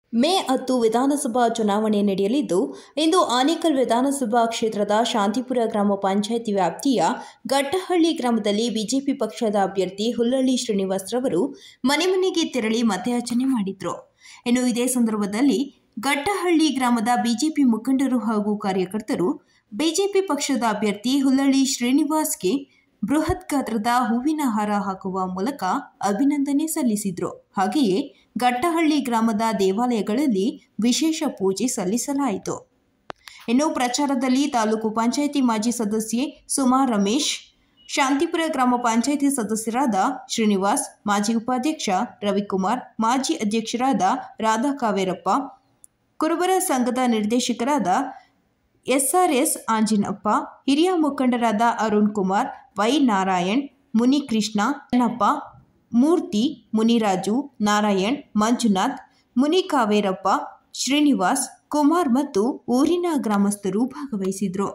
ಮೇ ಹತ್ತು ವಿಧಾನಸಭಾ ಚುನಾವಣೆ ನಡೆಯಲಿದ್ದು ಇಂದು ಆನೇಕಲ್ ವಿಧಾನಸಭಾ ಕ್ಷೇತ್ರದ ಶಾಂತಿಪುರ ಗ್ರಾಮ ಪಂಚಾಯಿತಿ ವ್ಯಾಪ್ತಿಯ ಗಟ್ಟಹಳ್ಳಿ ಗ್ರಾಮದಲ್ಲಿ ಬಿಜೆಪಿ ಪಕ್ಷದ ಅಭ್ಯರ್ಥಿ ಹುಲ್ಲಳ್ಳಿ ಶ್ರೀನಿವಾಸ್ ರವರು ಮನೆ ಮನೆಗೆ ತೆರಳಿ ಮತಯಾಚನೆ ಮಾಡಿದ್ರು ಇನ್ನು ಇದೇ ಸಂದರ್ಭದಲ್ಲಿ ಗಟ್ಟಹಳ್ಳಿ ಗ್ರಾಮದ ಬಿಜೆಪಿ ಮುಖಂಡರು ಹಾಗೂ ಕಾರ್ಯಕರ್ತರು ಬಿಜೆಪಿ ಪಕ್ಷದ ಅಭ್ಯರ್ಥಿ ಹುಲ್ಲಳ್ಳಿ ಶ್ರೀನಿವಾಸ್ಗೆ ಬೃಹತ್ ಗಾತ್ರದ ಹೂವಿನ ಹಾರ ಹಾಕುವ ಮೂಲಕ ಅಭಿನಂದನೆ ಸಲ್ಲಿಸಿದ್ರು ಹಾಗೆಯೇ ಗಟ್ಟಹಳ್ಳಿ ಗ್ರಾಮದ ದೇವಾಲಯಗಳಲ್ಲಿ ವಿಶೇಷ ಪೂಜೆ ಸಲ್ಲಿಸಲಾಯಿತು ಇನ್ನು ಪ್ರಚಾರದಲ್ಲಿ ತಾಲೂಕು ಪಂಚಾಯಿತಿ ಮಾಜಿ ಸದಸ್ಯೆ ಸುಮಾ ರಮೇಶ್ ಶಾಂತಿಪುರ ಗ್ರಾಮ ಪಂಚಾಯಿತಿ ಸದಸ್ಯರಾದ ಶ್ರೀನಿವಾಸ್ ಮಾಜಿ ಉಪಾಧ್ಯಕ್ಷ ರವಿಕುಮಾರ್ ಮಾಜಿ ಅಧ್ಯಕ್ಷರಾದ ರಾಧಾ ಕಾವೇರಪ್ಪ ಕುರುಬರ ಸಂಘದ ನಿರ್ದೇಶಕರಾದ ಎಸ್ಆರ್ಎಸ್ ಆಂಜಿನಪ್ಪ ಹಿರಿಯ ಮುಖಂಡರಾದ ಅರುಣ್ ಕುಮಾರ್ ವೈ ನಾರಾಯಣ್ ಮುನಿಕೃಷ್ಣ ಚೆನ್ನಪ್ಪ ಮೂರ್ತಿ ಮುನಿರಾಜು ನಾರಾಯಣ್ ಮಂಜುನಾಥ್ ಮುನಿಕಾವೇರಪ್ಪ ಶ್ರೀನಿವಾಸ್ ಕುಮಾರ್ ಮತ್ತು ಊರಿನ ಗ್ರಾಮಸ್ಥರು ಭಾಗವಹಿಸಿದ್ರು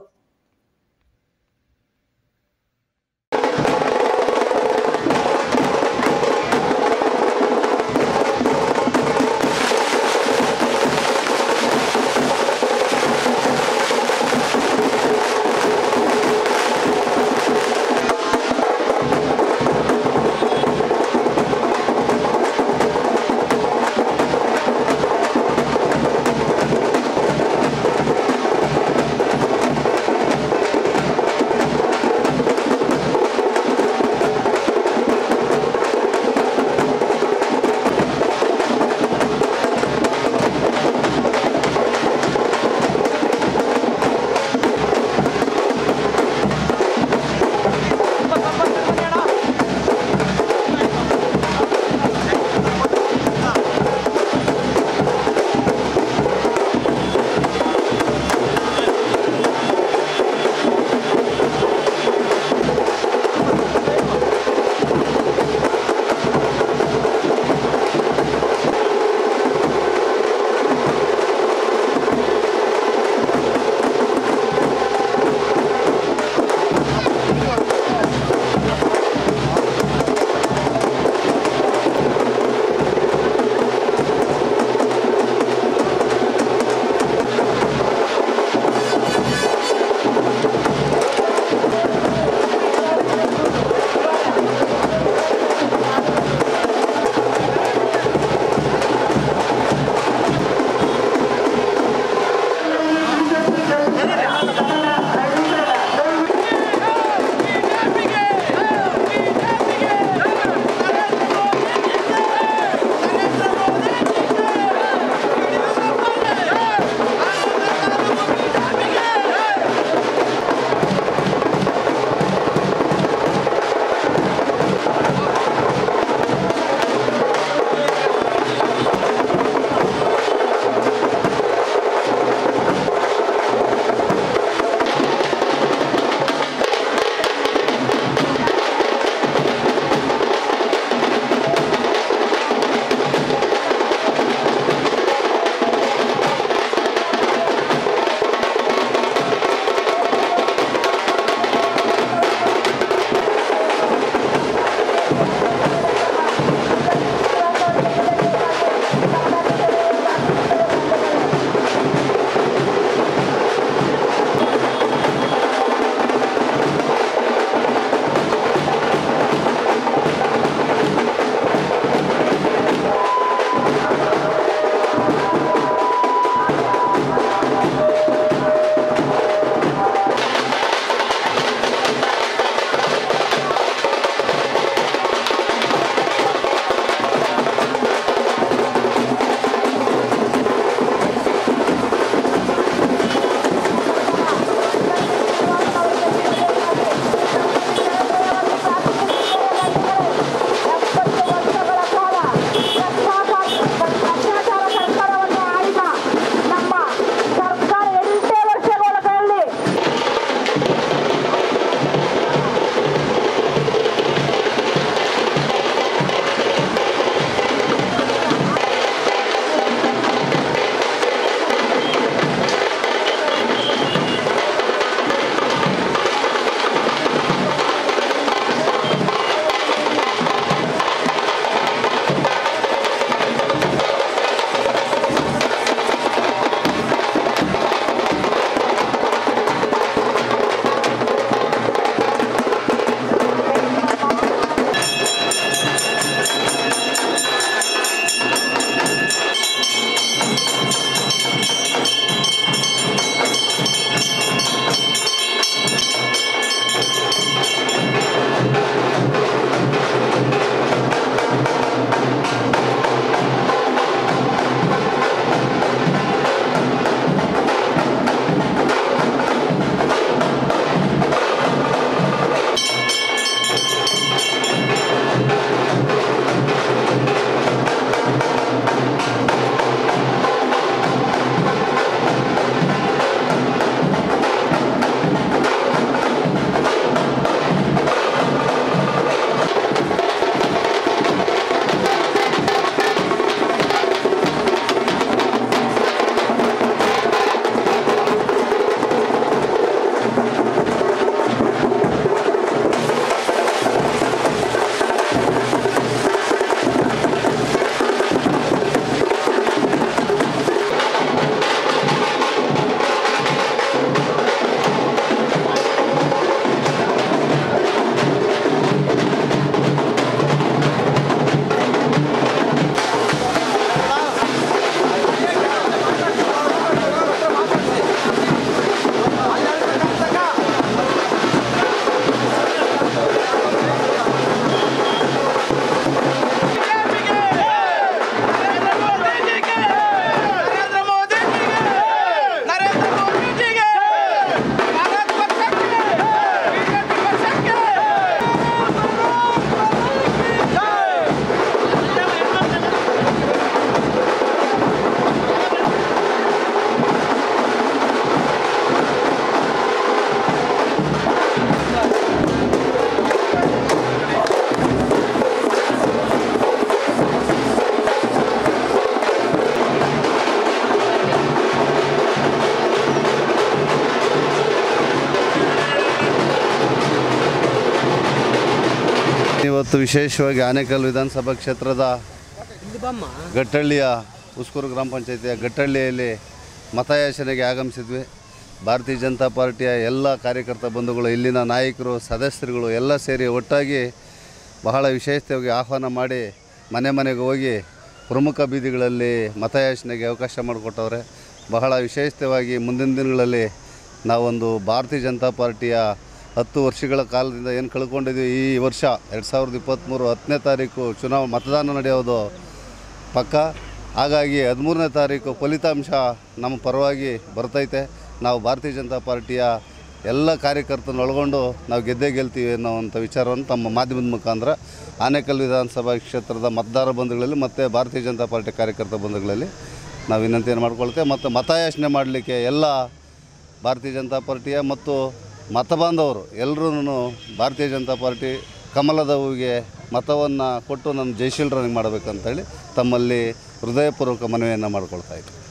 ಇವತ್ತು ವಿಶೇಷವಾಗಿ ಆನೇಕಲ್ ವಿಧಾನಸಭಾ ಕ್ಷೇತ್ರದ ಗಟ್ಟಳ್ಳಿಯ ಉಸ್ಕೂರು ಗ್ರಾಮ ಪಂಚಾಯತಿಯ ಗಟ್ಟಳ್ಳಿಯಲ್ಲಿ ಮತಯಾಚನೆಗೆ ಆಗಮಿಸಿದ್ವಿ ಭಾರತೀಯ ಜನತಾ ಪಾರ್ಟಿಯ ಎಲ್ಲ ಕಾರ್ಯಕರ್ತ ಬಂಧುಗಳು ಇಲ್ಲಿನ ನಾಯಕರು ಸದಸ್ಯರುಗಳು ಎಲ್ಲ ಸೇರಿ ಒಟ್ಟಾಗಿ ಬಹಳ ವಿಶೇಷವಾಗಿ ಆಹ್ವಾನ ಮಾಡಿ ಮನೆ ಮನೆಗೆ ಹೋಗಿ ಪ್ರಮುಖ ಬೀದಿಗಳಲ್ಲಿ ಮತಯಾಚನೆಗೆ ಅವಕಾಶ ಮಾಡಿಕೊಟ್ಟವ್ರೆ ಬಹಳ ವಿಶೇಷವಾಗಿ ಮುಂದಿನ ದಿನಗಳಲ್ಲಿ ನಾವೊಂದು ಭಾರತೀಯ ಜನತಾ ಪಾರ್ಟಿಯ ಹತ್ತು ವರ್ಷಗಳ ಕಾಲದಿಂದ ಏನು ಕಳ್ಕೊಂಡಿದ್ವಿ ಈ ವರ್ಷ ಎರಡು ಸಾವಿರದ ಇಪ್ಪತ್ತ್ಮೂರು ಹತ್ತನೇ ತಾರೀಕು ಚುನಾವ ಮತದಾನ ನಡೆಯೋದು ಪಕ್ಕ ಹಾಗಾಗಿ ಹದಿಮೂರನೇ ತಾರೀಕು ಫಲಿತಾಂಶ ನಮ್ಮ ಪರವಾಗಿ ಬರ್ತೈತೆ ನಾವು ಭಾರತೀಯ ಜನತಾ ಪಾರ್ಟಿಯ ಎಲ್ಲ ಕಾರ್ಯಕರ್ತರನ್ನ ಒಳಗೊಂಡು ನಾವು ಗೆದ್ದೇ ಗೆಲ್ತೀವಿ ಅನ್ನೋವಂಥ ವಿಚಾರವನ್ನು ತಮ್ಮ ಮಾಧ್ಯಮದ ಮುಖಾಂತರ ಆನೇಕಲ್ ವಿಧಾನಸಭಾ ಕ್ಷೇತ್ರದ ಮತದಾರ ಬಂಧುಗಳಲ್ಲಿ ಮತ್ತು ಭಾರತೀಯ ಜನತಾ ಪಾರ್ಟಿ ಕಾರ್ಯಕರ್ತ ಬಂಧುಗಳಲ್ಲಿ ನಾವು ವಿನಂತಿಯನ್ನು ಮಾಡ್ಕೊಳ್ತೇವೆ ಮತ್ತು ಮತಯಾಚನೆ ಮಾಡಲಿಕ್ಕೆ ಎಲ್ಲ ಭಾರತೀಯ ಜನತಾ ಪಾರ್ಟಿಯ ಮತ್ತು ಮತ ಬಾಂಧವರು ಎಲ್ಲರೂ ಭಾರತೀಯ ಜನತಾ ಪಾರ್ಟಿ ಕಮಲದ ಹೂವಿಗೆ ಮತವನ್ನು ಕೊಟ್ಟು ನಮ್ಮ ಜಯಶೀಲರನಿಗೆ ಮಾಡಬೇಕಂತೇಳಿ ತಮ್ಮಲ್ಲಿ ಹೃದಯಪೂರ್ವಕ ಮನವಿಯನ್ನು ಮಾಡ್ಕೊಳ್ತಾ ಇದ್ದೀನಿ